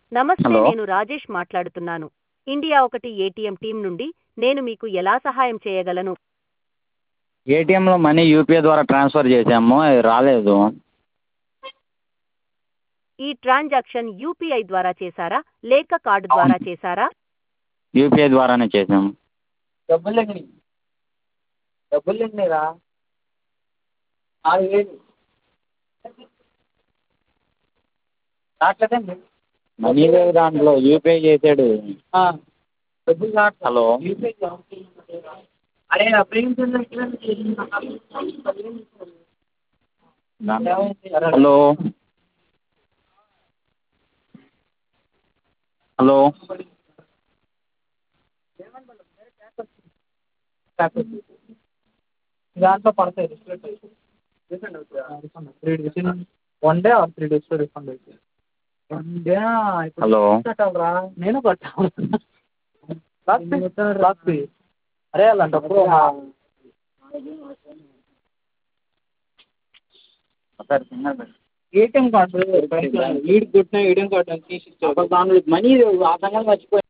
నమస్తే హలో నేను రాజేష్ మాట్లాడుతున్నాను ఇండియా ఒకటి ఏటీఎం టీం నుండి నేను మీకు ఎలా సహాయం చేయగలను ఏటీఎంలో మనీ యూపీఐ ద్వారా ట్రాన్స్ఫర్ చేసాము అది రాలేదు ఈ ట్రాన్సాక్షన్ యూపీఐ ద్వారా చేశారా లేక కార్డు ద్వారా చేశారా యూపీఐ ద్వారానే చేసాము డబ్బులు ఎన్ని డబ్బులు ఎన్నిరా ఆరు వేలు రావట్లేదండి మనీ లేదు దాంట్లో యూపీఐ చేసాడు ఆ, డబ్బులు రావట్లేదు హలో యూపీఐ అరే నా ఫ్రెండ్స్ హలో హలో దాంట్లో పడతాయి refund refund three days one day or three డేస్లో రిఫండ్ అవుతుంది వన్ డే హలో కట్టాలరా నేను కట్టాలి రాత్రి అరే అలాంటప్పుడు సార్ చిన్నది ఏటీఎం కార్డు వీడికి కొట్టిన ఏటీఎం కార్డు తీసి ఇచ్చావు దాంట్లో మనీ ఆ సంగతి మర్చిపోయాను